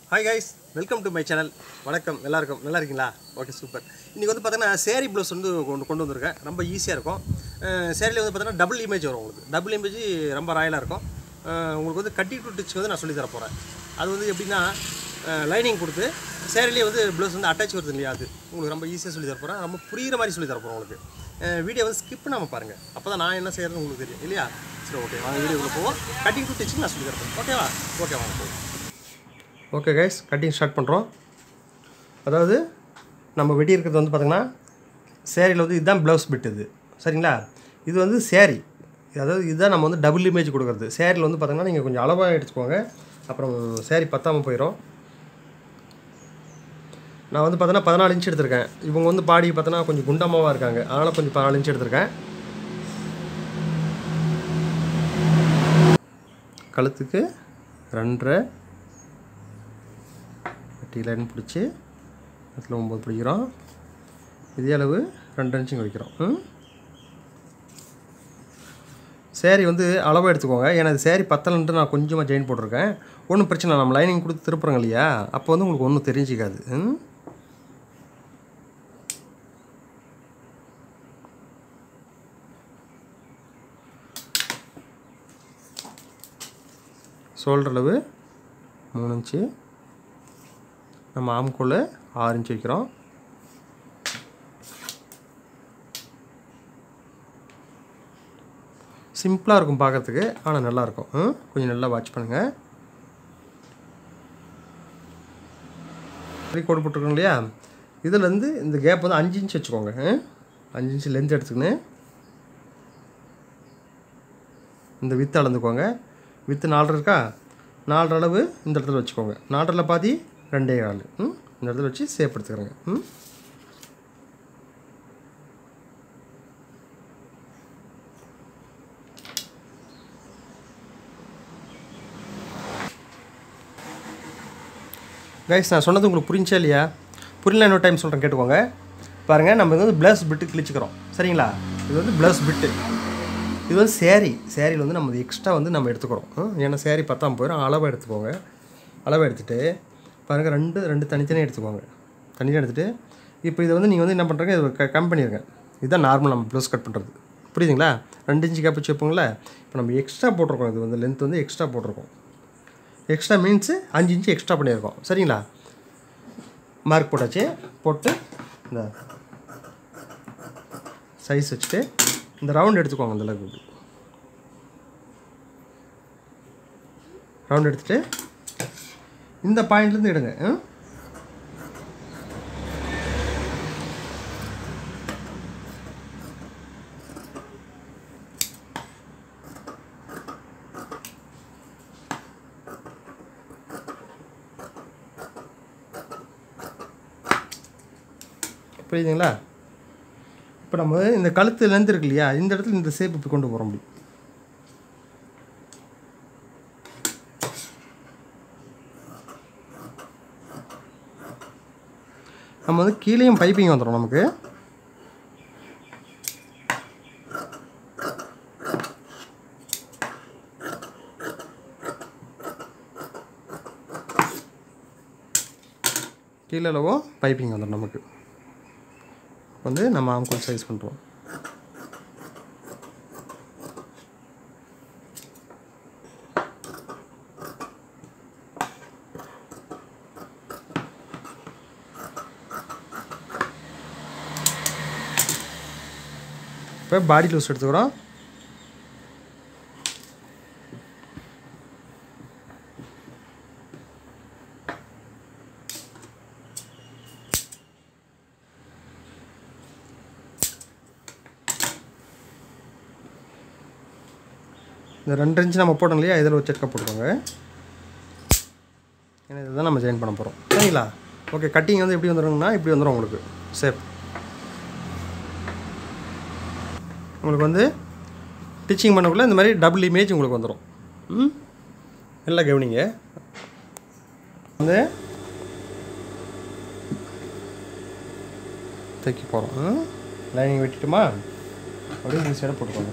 Hi guys welcome to my channel வணக்கம் எல்லாருக்கும் நல்லா இருக்கீங்களா ஓகே சூப்பர் இன்றைக்கி வந்து பார்த்தீங்கன்னா சேரீ ப்ளவுஸ் வந்து கொண்டு கொண்டு வந்திருக்கேன் ரொம்ப ஈஸியாக இருக்கும் சேரீல வந்து பார்த்தீங்கன்னா டபுள் இமேஜ் வரும் உங்களுக்கு டபுள் இமேஜ் ரொம்ப ராயலாக இருக்கும் அஹ் உங்களுக்கு வந்து கட்டி டு டிச் வந்து நான் சொல்லி தர போகிறேன் அது வந்து எப்படின்னா லைனிங் கொடுத்து சேரீலேயே வந்து ப்ளவுஸ் வந்து அட்டாச் வருது இல்லையா அது உங்களுக்கு ரொம்ப ஈஸியாக சொல்லி தர போகிறேன் ரொம்ப புரிகிற மாதிரி சொல்லி தர போகிறேன் உங்களுக்கு வீடியோ வந்து ஸ்கிப் பண்ணாமல் பாருங்கள் அப்போ தான் நான் என்ன செய்யறதுன்னு உங்களுக்கு தெரியும் இல்லையா சரி ஓகே வாங்க வீடியோக்குள்ளே போவோம் கட்டிங் டு டிச் நான் சொல்லி தரப்போம் ஓகேவா ஓகே வாங்க போவோம் ஓகே கைஸ் கட்டிங் ஸ்டார்ட் பண்ணுறோம் அதாவது நம்ம வெட்டி இருக்கிறது வந்து பார்த்திங்கன்னா சேரீயில் வந்து இதுதான் ப்ளவுஸ் பிட் இது சரிங்களா இது வந்து சேரீ அதாவது இதுதான் நம்ம வந்து டபுள் இமேஜ் கொடுக்குறது சேரீயில் வந்து பார்த்திங்கன்னா நீங்கள் கொஞ்சம் அளவாக எடுத்துக்கோங்க அப்புறம் சேரீ பத்தாமல் போயிடும் நான் வந்து பார்த்தோன்னா பதினாலு இன்ச் எடுத்திருக்கேன் இவங்க வந்து பாடி பார்த்தோன்னா கொஞ்சம் குண்டமாவாக இருக்காங்க அதனால் கொஞ்சம் பதினாலு இன்ச் எடுத்திருக்கேன் கழுத்துக்கு ரெண்டரை வெட்டி லைன் பிடிச்சி அதில் ஒம்பது பிடிக்கிறோம் இதே அளவு ரெண்டு இன்ச்சுங்க வைக்கிறோம் ம் சேரீ வந்து அளவாக எடுத்துக்கோங்க ஏன்னா இது சேரீ பத்தலன்ட்டு நான் கொஞ்சமாக ஜெயின் போட்டிருக்கேன் ஒன்றும் பிரச்சனை இல்லை. நம்ம லைனிங் கொடுத்து திருப்புறோங்க இல்லையா அப்போ வந்து உங்களுக்கு ஒன்றும் தெரிஞ்சிக்காது ம் ஷோல்டர் அளவு மூணு இன்ச்சு நம்ம ஆம்கோல் ஆறு இன்ச் வைக்கிறோம் சிம்பிளாக இருக்கும் பார்க்கறதுக்கு ஆனால் நல்லாயிருக்கும் ம்? கொஞ்சம் நல்லா வாட்ச் பண்ணுங்கள் இப்படி கோடு போட்டிருக்கோம் இல்லையா இதுலேருந்து இந்த கேப் வந்து அஞ்சு இன்ச் வச்சுக்கோங்க ம்? அஞ்சு இன்ச் லென்த் எடுத்துக்கின்னு இந்த வித்து அளந்துக்கோங்க வித்து நாலரை இருக்கா நாலரை அளவு இந்த இடத்துல வச்சுக்கோங்க நாலரில் பாதி ரெண்டே கால் ம் இந்த இடத்துல வச்சு சேப் எடுத்துக்கிறேங்க ம் கைஸ் நான் சொன்னது உங்களுக்கு புரிஞ்சா இல்லையா புரியல இன்னொரு டைம் சொல்கிறேன் கேட்டுக்கோங்க பாருங்கள் நம்ம இது வந்து ப்ளவுஸ் பிட்டு கிழிச்சிக்கிறோம் சரிங்களா இது வந்து ப்ளவுஸ் பிட்டு இது வந்து சேரீ சேரீயில் வந்து நம்ம எக்ஸ்ட்ரா வந்து நம்ம எடுத்துக்கிறோம் ம், ஏன்னா சேரீ பத்தாம போயிடும் அளவை எடுத்துக்கோங்க அளவை எடுத்துகிட்டு பாருங்கள் ரெண்டு ரெண்டு தனித்தனியாக எடுத்துக்கோங்க தனியாக எடுத்துகிட்டு இப்போ இதை வந்து நீங்கள் வந்து என்ன பண்ணுறீங்க இது க கம் பண்ணிடுங்க இதுதான் நார்மல் நம்ம ப்ளவுஸ் கட் பண்ணுறது புரியுதுங்களா ரெண்டு இன்ச்சு கேப் வச்சு வைப்போங்களா இப்போ நம்ம எக்ஸ்ட்ரா போட்டிருக்கோம் இது வந்து லென்த் வந்து எக்ஸ்ட்ரா போட்டிருக்கோம் எக்ஸ்ட்ரா மீன்ஸு அஞ்சு இன்ச்சு எக்ஸ்ட்ரா பண்ணியிருக்கோம் சரிங்களா மார்க் போட்டாச்சு போட்டு இந்த சைஸ் வச்சுட்டு இந்த ரவுண்ட் எடுத்துக்கோங்க இந்த அளவுக்கு ரவுண்ட் எடுத்துட்டு இந்த பாயிண்ட்லேருந்து எடுங்க ம்? புரியுதுங்களா இப்போ நம்ம இந்த கழுத்து லென்த் இருக்கு இல்லையா இந்த இடத்துல இந்த ஷேப் இப்படி கொண்டு போகிற முடியும் நம்ம வந்து கீழேயும் பைப்பிங் வந்துடும் நமக்கு கீழேவும் பைப்பிங் வந்துடும் நமக்கு வந்து நம்ம ஆம்கோல் சைஸ் பண்ணுறோம் இப்போ பாடி லூஸ் எடுத்துக்கிறோம் இந்த ரெண்டு இன்ச்சு நம்ம போட்டோம் இல்லையா இதில் ஒரு செட்கா போட்டுக்கோங்க ஏன்னா இதை தான் நம்ம ஜாயின் பண்ண போகிறோம் சரிங்களா ஓகே கட்டிங் வந்து எப்படி வந்துடுங்கன்னா இப்படி வந்துடும் உங்களுக்கு சேஃப் உங்களுக்கு வந்து ஸ்டிச்சிங் பண்ணக்குள்ளே இந்த மாதிரி டபுள் இமேஜ் உங்களுக்கு வந்துடும் ம் நல்லா கவனிங்க வந்து தைக்க போகிறோம் லைனிங் வெட்டிட்டுமா அப்படியே இந்த சைடை போட்டுக்கோங்க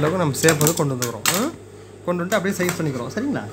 அளவுக்கு நம்ம சேப் வந்து கொண்டு வந்துக்கிறோம் ம்? கொண்டு வந்துட்டு அப்படியே சைஸ் பண்ணிக்கிறோம் சரிங்களா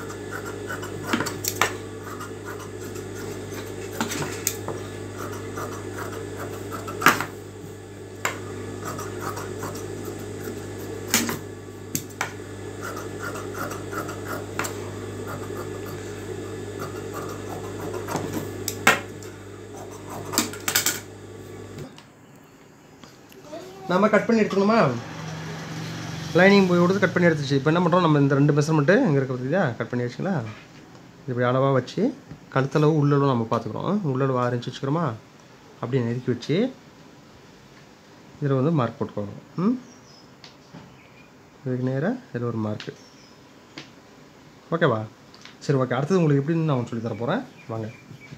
நம்ம கட் பண்ணி எடுத்துக்கணுமா லைனிங் போய் கொடுத்து கட் பண்ணி எடுத்துச்சு இப்போ என்ன பண்ணுறோம் நம்ம இந்த ரெண்டு மெஷர்மெண்ட்டு இங்கே இருக்க பார்த்தியா கட் பண்ணி வச்சுங்களா இப்படி அளவாக வச்சு கழுத்தளவு உள்ளளவு நம்ம பார்த்துக்குறோம் உள்ளளவு ஆறு இன்ச் வச்சுக்கிறோமா அப்படியே நெருக்கி வச்சு இதில் வந்து மார்க் போட்டுக்கோங்க ம் இதுக்கு நேராக இதில் ஒரு மார்க்கு ஓகேவா சரி ஓகே அடுத்தது உங்களுக்கு எப்படின்னு நான் சொல்லி தர போகிறேன் வாங்க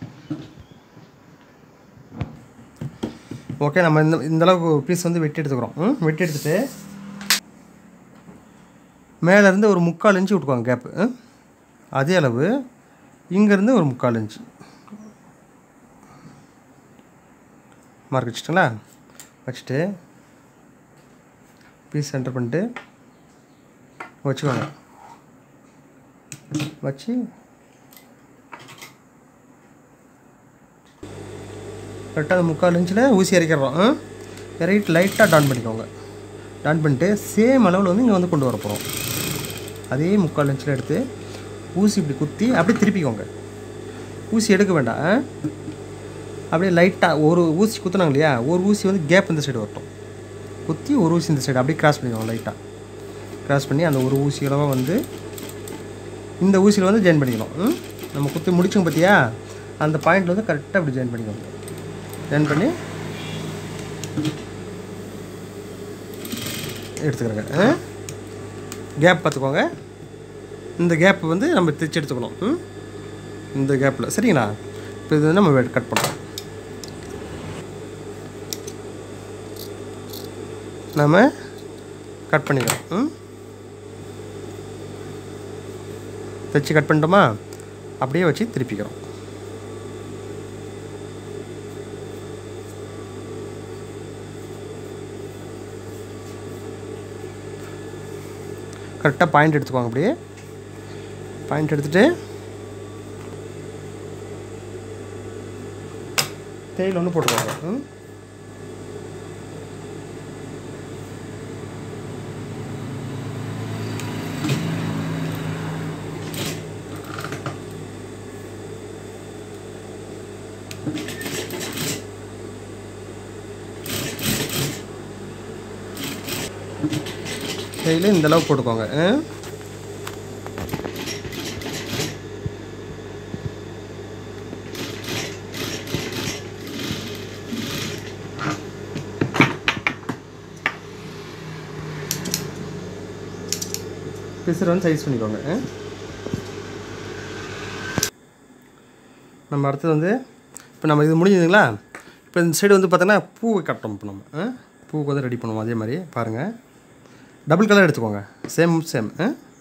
ஓகே நம்ம இந்த இந்த அளவுக்கு பீஸ் வந்து வெட்டி எடுத்துக்கிறோம் ம் வெட்டி எடுத்துட்டு மேலேருந்து ஒரு முக்கால் இன்ச்சு விட்டுக்குவாங்க கேப்பு ம்? அதே அளவு இங்கேருந்து ஒரு முக்கால் இன்ச்சு மார்க் வச்சுட்டுங்களா வச்சுட்டு பீஸ் சென்டர் பண்ணிட்டு வச்சுக்கோங்க வச்சு கரெக்டாக அந்த முக்கால் இன்ச்சில் ஊசி இறக்கிடுறோம் ம்? இறக்கிட்டு லைட்டாக டான் பண்ணிக்கோங்க டான் பண்ணிட்டு சேம் அளவில் வந்து இங்கே வந்து கொண்டு வர போகிறோம் அதே முக்கால் இன்ச்சில் எடுத்து ஊசி இப்படி குத்தி அப்படியே திருப்பிக்கோங்க ஊசி எடுக்க வேண்டாம் ஆ? அப்படியே லைட்டாக ஒரு ஊசி குத்துனாங்க இல்லையா ஒரு ஊசி வந்து கேப் இந்த சைடு வரட்டும் குத்தி ஒரு ஊசி இந்த சைடு அப்படியே கிராஸ் பண்ணிக்கோங்க லைட்டாக கிராஸ் பண்ணி அந்த ஒரு ஊசி அளவாக வந்து இந்த ஊசியில் வந்து ஜாயின் பண்ணிக்கணும் ம்? நம்ம குத்தி முடிச்சோம் பார்த்தியா அந்த பாயிண்டில் வந்து கரெக்டாக அப்படி ஜாயின் பண்ணிக்கோங்க ஜாயின் பண்ணி எடுத்துக்கிறேங்க கேப் பார்த்துக்கோங்க இந்த கேப் வந்து நம்ம தைச்சு எடுத்துக்கணும் ம்? இந்த கேப்பில் சரிங்களா இப்போ இது வந்து நம்ம கட் பண்ணுறோம் நம்ம கட் பண்ணிக்கிறோம் ம் தைச்சு கட் பண்ணிட்டோமா அப்படியே வச்சு திருப்பிக்கிறோம் கரெக்டாக பாயிண்ட் எடுத்துக்கோங்க அப்படியே பாயிண்ட் எடுத்துட்டு தேயில் ஒன்று போட்டுக்கோங்க ம் கையில் இந்த அளவு போட்டுக்கோங்க ஆ? பிசர் வந்து சைஸ் பண்ணிக்கோங்க ஆ? நம்ம அடுத்தது வந்து இப்போ நம்ம இது முடிஞ்சதுங்களா இப்போ இந்த சைடு வந்து பார்த்தோன்னா பூவை கட்டணும் இப்போ நம்ம ஆ? பூவுக்கு வந்து ரெடி பண்ணுவோம் அதே மாதிரி பாருங்கள் டபுள் கலர் எடுத்துக்கோங்க சேம் சேம்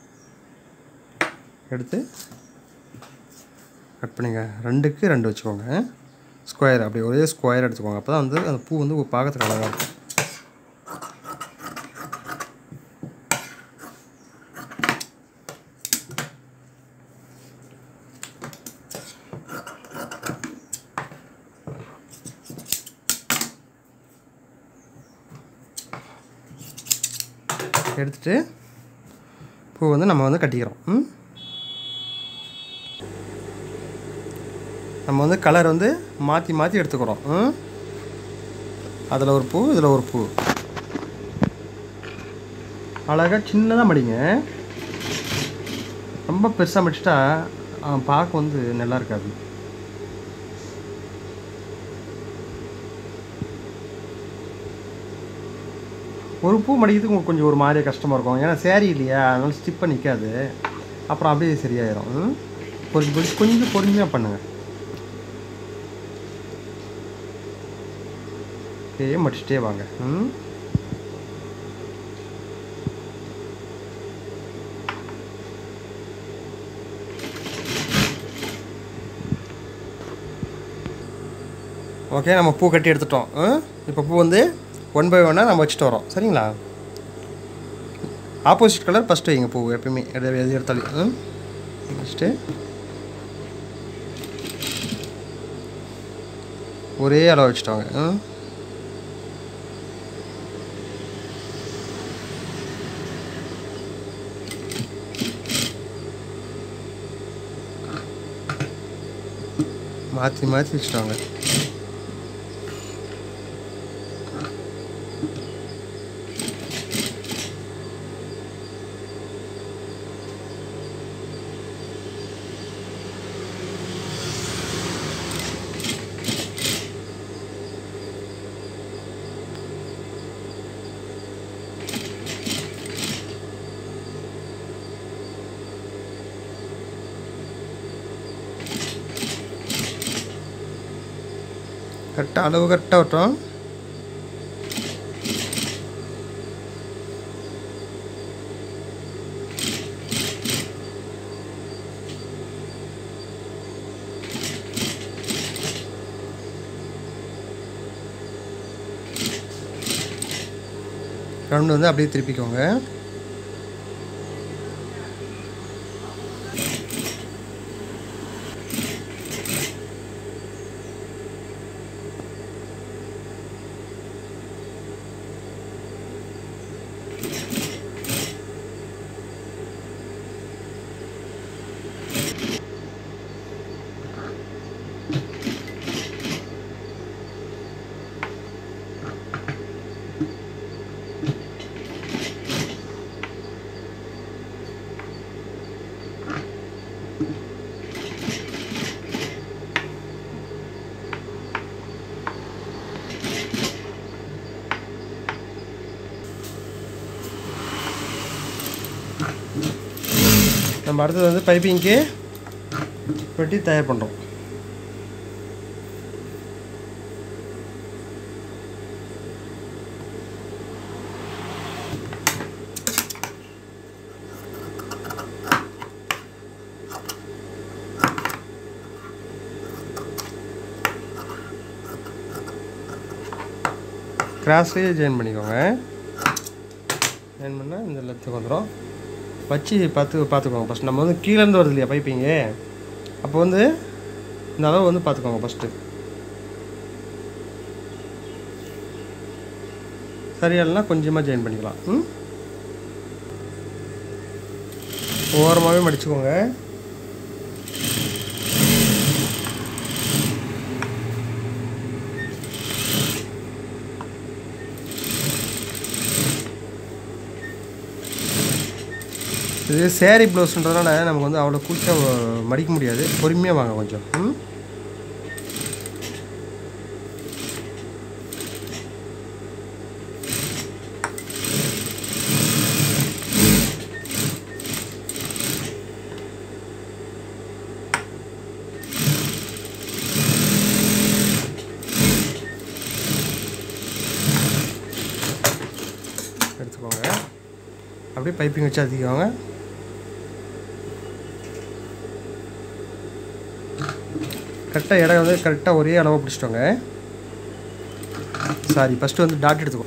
எடுத்து கட் பண்ணிங்க ரெண்டுக்கு ரெண்டு வச்சுக்கோங்க ஸ்கொயர் அப்படி ஒரே ஸ்கொயர் எடுத்துக்கோங்க அப்போ தான் வந்து அந்த பூ வந்து பார்க்கறதுக்கு அழகாக இருக்கும் எடுத்துட்டு பூ வந்து நம்ம வந்து கட்டிக்கிறோம் ம்? நம்ம வந்து கலர் வந்து மாற்றி மாற்றி எடுத்துக்கிறோம் ம்? அதில் ஒரு பூ இதில் ஒரு பூ அழகாக சின்னதாக மடிங்க ரொம்ப பெருசாக மடிச்சிட்டா அவன் பார்க்க வந்து நல்லா இருக்காது ஒரு பூ மடிக்கிறதுக்கு உங்களுக்கு கொஞ்சம் ஒரு மாதிரியே கஷ்டமாக இருக்கும் ஏன்னா சேரீ இல்லையா அதனால ஸ்டிப்பாக நிற்காது அப்புறம் அப்படியே சரியாயிரும் ம்? கொஞ்சம் கொஞ்சம் கொஞ்சம் பொறுமையாக பண்ணுங்கள் அப்படியே மடிச்சிட்டே வாங்க ம் ஓகே நம்ம பூ கட்டி எடுத்துட்டோம் இப்போ பூ வந்து ஒன் பை ஒன்னாக நம்ம வச்சுட்டு வரோம் சரிங்களா ஆப்போசிட் கலர் ஃபஸ்ட்டு வைங்க பூ எப்பயுமே எது எது எடுத்தாலும் ம் ஃபஸ்ட்டு ஒரே அளவு வச்சுட்டாங்க ம் மாற்றி மாற்றி வச்சுட்டாங்க கரெக்டாக அளவு கரெக்டாக வரட்டும் ரவுண்டு வந்து அப்படியே திருப்பிக்கோங்க நம்ம அடுத்தது வந்து பைப்பிங்க்கு வெட்டி தயார் பண்ணுறோம் கிராஸ்லேயே ஜாயின் பண்ணிக்கோங்க ஜாயின் பண்ணால் இந்த லெத்துக்கு வந்துடும் வச்சு பார்த்து பார்த்துக்கோங்க ஃபஸ்ட் நம்ம வந்து கீழேருந்து வருது இல்லையா பைப்பிங்கு அப்போ வந்து இந்த அளவு வந்து பார்த்துக்கோங்க ஃபஸ்ட்டு சரியாலனா கொஞ்சமாக ஜாயின் பண்ணிக்கலாம் ம் ஓரமாகவே மடிச்சுக்கோங்க இது சேரீ ப்ளவுஸ்ன்றதுனால நமக்கு வந்து அவ்வளோ குயிக்காக மடிக்க முடியாது பொறுமையாக வாங்க கொஞ்சம் ம் எடுத்துக்கோங்க அப்படியே பைப்பிங் வச்சு அதிக்கோங்க கரெக்டாக இடம் வந்து கரெக்டாக ஒரே அளவாக பிடிச்சிட்டோங்க சாரி ஃபஸ்ட்டு வந்து டாட் எடுத்துக்கோ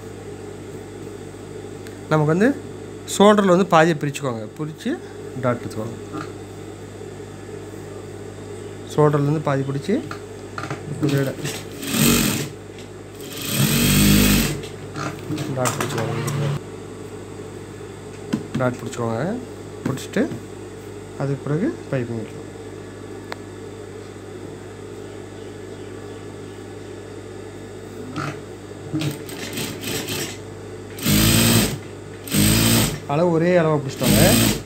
நமக்கு வந்து ஷோல்டரில் வந்து பாதியை பிரிச்சுக்கோங்க பிரித்து டாட் எடுத்துக்கோங்க ஷோல்டர்லேருந்து பாதி பிடிச்சி கொஞ்சம் இடம் டாட் பிடிச்சிக்கோங்க டாட் பிடிச்சிக்கோங்க பிடிச்சிட்டு அதுக்கு பிறகு பைப்பிங் வைக்கலாம் அளவு ஒரே அளவாக பிடிச்சிட்டோங்க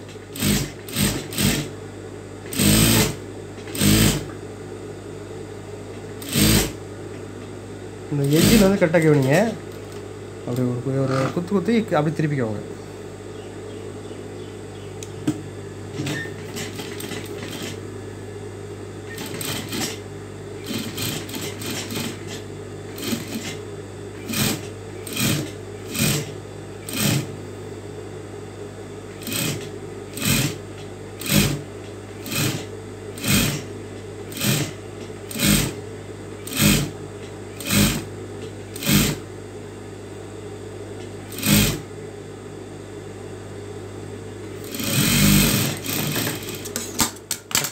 இந்த எஜ்ஜில் வந்து கரெக்டாக கவனிங்க அப்படி ஒரு ஒரு குத்து குத்தி அப்படி திருப்பிக்கோங்க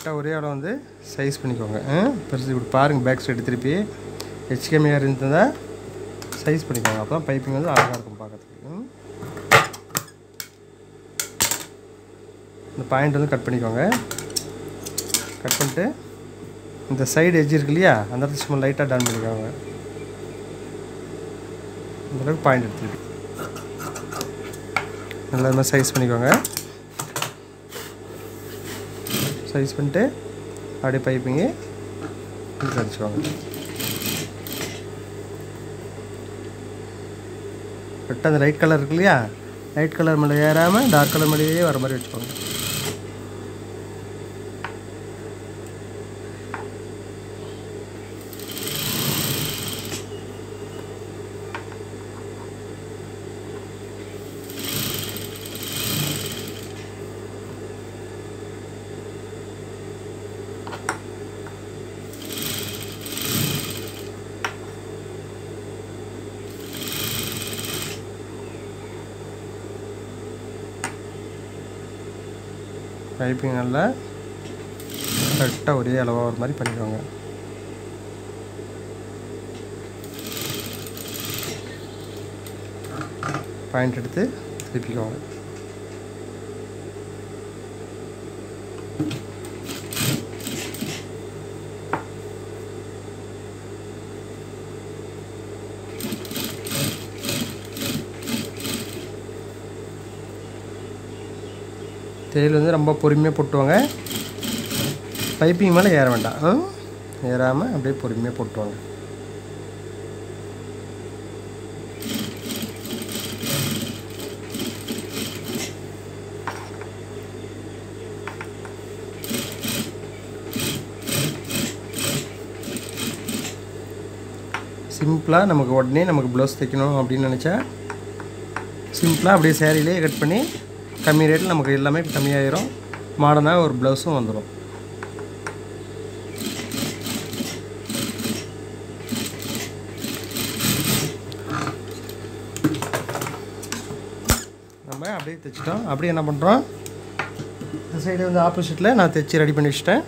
கரெக்டாக ஒரே இடம் வந்து சைஸ் பண்ணிக்கோங்க ஆ? பெருசு இப்படி பாருங்கள் பேக் சைடு திருப்பி ஹெச்கேமியாக இருந்ததா சைஸ் பண்ணிக்கோங்க அப்போ தான் பைப்பிங் வந்து அழகாக இருக்கும் பார்க்கறதுக்கு ம்? இந்த பாயிண்ட் வந்து கட் பண்ணிக்கோங்க கட் பண்ணிட்டு இந்த சைடு எட்ஜ் இருக்கு இல்லையா அந்த இடத்துல சும்மா லைட்டாக டன் பண்ணிக்கோங்க இந்த அளவுக்கு பாயிண்ட் எடுத்துக்கிட்டு நல்லா இது மாதிரி சைஸ் பண்ணிக்கோங்க சைஸ் பண்ணிட்டு அப்படியே பைப்பிங்கு இது அடிச்சுக்கோங்க கரெக்டாக அந்த லைட் கலர் இருக்கு இல்லையா லைட் கலர் மேலே ஏறாமல் டார்க் கலர் மேலேயே வர மாதிரி வச்சுக்கோங்க பைப்பிங் நல்லா கரெக்டாக ஒரே அளவாக ஒரு மாதிரி பண்ணிக்கோங்க பாயிண்ட் எடுத்து திருப்பிக்கோங்க தேயில் வந்து ரொம்ப பொறுமையாக போட்டுவாங்க பைப்பிங் மேலே ஏற வேண்டாம் ஆ? ஏறாமல் அப்படியே பொறுமையாக போட்டுவாங்க சிம்பிளாக நமக்கு உடனே நமக்கு ப்ளவுஸ் தைக்கணும் அப்படின்னு நினச்சா சிம்பிளாக அப்படியே சேரீலே கட் பண்ணி கம்மி ரேட்டில் நமக்கு எல்லாமே கம்மியாயிரும் மாடர்னாக ஒரு ப்ளவுஸும் வந்துடும் நம்ம அப்படியே தைச்சிட்டோம் அப்படியே என்ன பண்ணுறோம் இந்த சைடு வந்து ஆப்போசிட்டில் நான் தைச்சி ரெடி பண்ணி வச்சிட்டேன்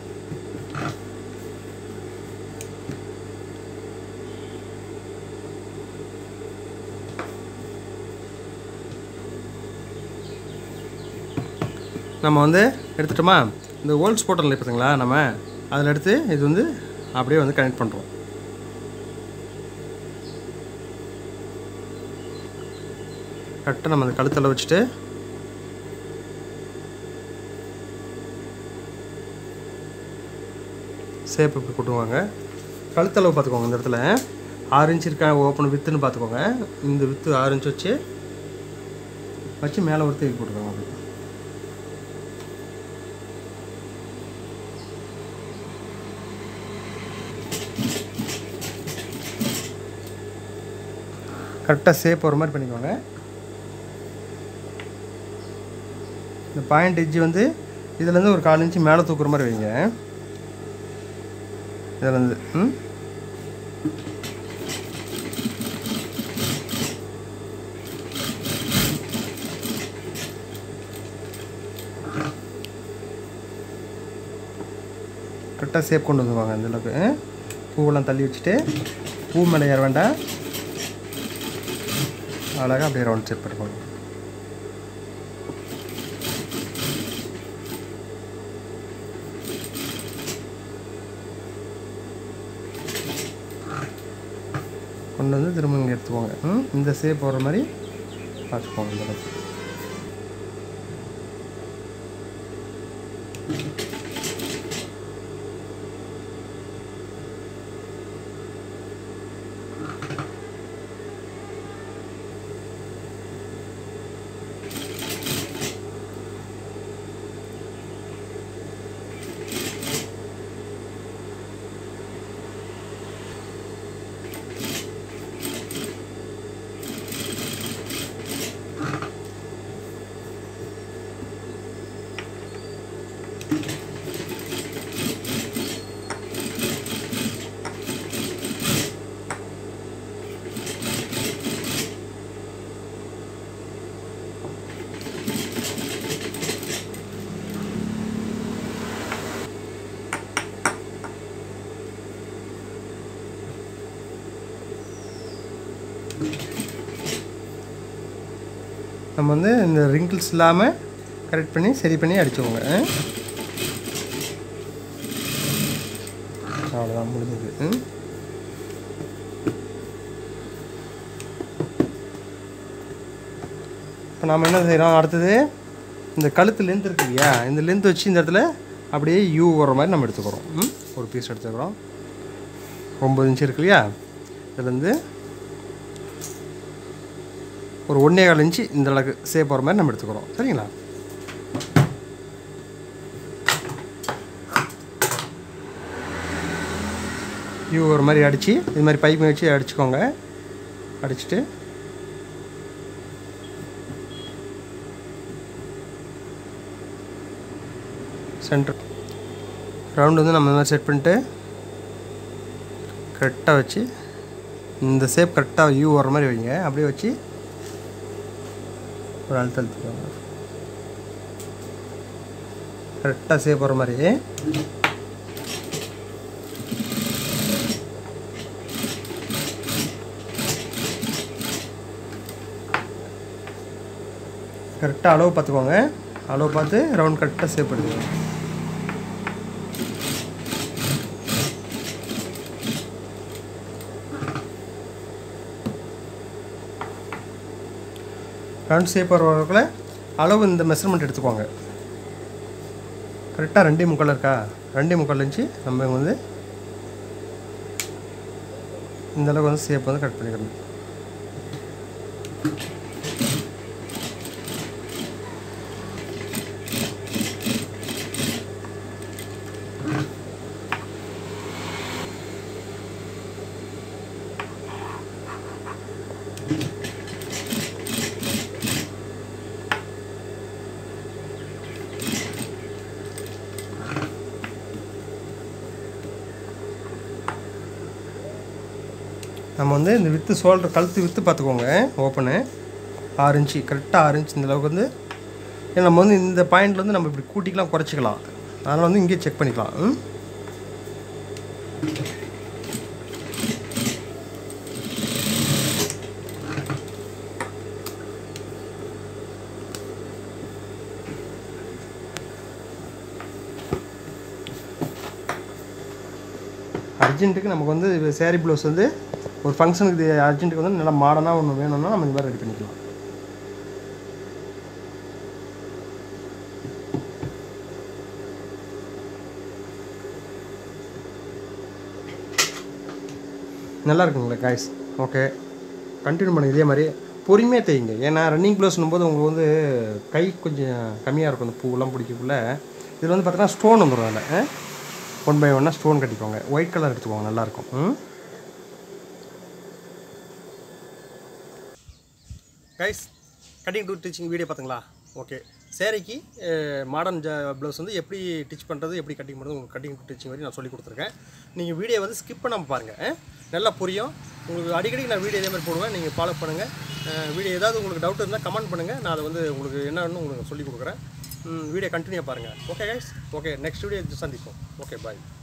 நம்ம வந்து எடுத்துட்டோமா இந்த ஹோல்ஸ் போட்டோம்ல பார்த்தீங்களா நம்ம அதில் எடுத்து இது வந்து அப்படியே வந்து கனெக்ட் பண்ணுறோம் கரெக்டாக நம்ம அந்த கழுத்தில் வச்சுட்டு சேப் இப்படி கொட்டுவாங்க கழுத்தளவு பார்த்துக்கோங்க இந்த இடத்துல ஆறு இன்ச் இருக்கா ஓப்பன் வித்துன்னு பார்த்துக்கோங்க இந்த வித்து ஆறு இன்ச் வச்சு வச்சு மேலே ஒரு தூக்கி போட்டுக்கோங்க அப்படி கரெக்டாக சேப் வர மாதிரி பண்ணிக்கோங்க இந்த பாயிண்ட் எட்ஜ் வந்து இதுலேருந்து ஒரு கால் இன்ச்சு மேலே தூக்குற மாதிரி வைங்க இதுலேருந்து ம் கரெக்டாக சேப் கொண்டு வந்துருவாங்க இந்த அளவுக்கு ஆ? பூவெல்லாம் தள்ளி வச்சுட்டு பூ மேலே ஏற வேண்டாம் அழகாக அப்படியே ரவுண்ட் செட் பண்ணிக்கோங்க கொண்டு வந்து திரும்ப இங்கே எடுத்துக்கோங்க ம் இந்த சேப் வர மாதிரி பார்த்துக்கோங்க இந்த அளவுக்கு நம்ம வந்து இந்த ரிங்கிள்ஸ் இல்லாமல் கரெக்ட் பண்ணி சரி பண்ணி அடிச்சுக்கோங்க ஆ? அவ்வளோதான் முடிஞ்சது ம் இப்போ நாம் என்ன செய்கிறோம் அடுத்தது இந்த கழுத்து லென்த் இருக்கு இல்லையா இந்த லென்த் வச்சு இந்த இடத்துல அப்படியே யூ வர மாதிரி நம்ம எடுத்துக்கிறோம் ம் ஒரு பீஸ் எடுத்துக்கிறோம் ஒம்பது இன்ச்சு இருக்கு இல்லையா இதுலேருந்து ஒரு ஒன்றே கால் இன்ச்சு இந்த அளவுக்கு சேப் வர மாதிரி நம்ம எடுத்துக்கிறோம் சரிங்களா யூ ஒரு மாதிரி அடித்து இது மாதிரி பைப் வச்சு அடிச்சுக்கோங்க அடிச்சுட்டு சென்டர் ரவுண்டு வந்து நம்ம இந்த மாதிரி செட் பண்ணிட்டு கரெக்டாக வச்சு இந்த ஷேப் கரெக்டாக யூ வர மாதிரி வைங்க அப்படியே வச்சு ஒரு அழுத்த அழுத்திக்கோங்க கரெக்டாக ஷேப் வர மாதிரி கரெக்டாக அளவு பார்த்துக்கோங்க அளவு பார்த்து ரவுண்ட் கரெக்டாக ஷேப் எடுத்துக்கோங்க ரவுண்ட் ஷேப் வரக்குள்ள அளவு இந்த மெஷர்மெண்ட் எடுத்துக்கோங்க கரெக்டாக ரெண்டே முக்கால் இருக்கா ரெண்டே முக்கால் இன்ச்சு நம்ம இங்க வந்து இந்த அளவுக்கு வந்து ஷேப் வந்து கட் பண்ணிக்கணும் நம்ம வந்து இந்த வித்து ஷோல்டர் கழுத்து வித்து பார்த்துக்கோங்க ஓப்பனு ஆறு இன்ச்சு கரெக்டாக ஆறு இன்ச்சு இந்த அளவுக்கு வந்து ஏன்னா நம்ம வந்து இந்த பாயிண்ட்ல வந்து நம்ம இப்படி கூட்டிக்கலாம் குறைச்சிக்கலாம் அதனால் வந்து இங்கேயே செக் பண்ணிக்கலாம் ம் அர்ஜென்ட்டுக்கு நமக்கு வந்து சேரீ ப்ளவுஸ் வந்து ஒரு ஃபங்க்ஷனுக்கு இது அர்ஜென்ட்டுக்கு வந்து நல்லா மாடர்னாக ஒன்று வேணும்னா நம்ம இந்த மாதிரி ரெடி பண்ணிக்கலாம் நல்லா இருக்குங்களா காய்ஸ் ஓகே கண்டினியூ பண்ணுங்க இதே மாதிரி பொறுமையாக தேய்ங்க ஏன்னா ரன்னிங் ப்ளவுஸ்னும் போது உங்களுக்கு வந்து கை கொஞ்சம் கம்மியாக இருக்கும் அந்த பூவெல்லாம் பிடிக்கக்குள்ள இதில் வந்து பார்த்தீங்கன்னா ஸ்டோன் வந்துடும் அதில் ஒன் பை ஒன்னாக ஸ்டோன் கட்டிக்கோங்க ஒயிட் கலர் எடுத்துக்கோங்க நல்லாயிருக்கும் ம் guys cutting to teaching video பார்த்தீங்களா ஓகே சேரீக்கு மாடர்ன் ஜ ப்ளவுஸ் வந்து எப்படி டிச் பண்ணுறது எப்படி கட்டிங் பண்ணுறது உங்களுக்கு கட்டிங் டு டீச்சிங் வரையும் நான் சொல்லி கொடுத்துருக்கேன் நீங்கள் வீடியோ வந்து ஸ்கிப் பண்ணாமல் பாருங்கள் அஹ். நல்லா புரியும் உங்களுக்கு அடிக்கடி நான் வீடியோ இதே மாதிரி போடுவேன் நீங்கள் ஃபாலோ பண்ணுங்கள் வீடியோ ஏதாவது உங்களுக்கு டவுட் இருந்தால் கமெண்ட் பண்ணுங்கள் நான் அதை வந்து உங்களுக்கு என்னன்னு உங்களுக்கு சொல்லி கொடுக்குறேன் வீடியோ கண்டினியூ பாருங்கள் okay guys okay next video சந்திப்போம் ஓகே பாய்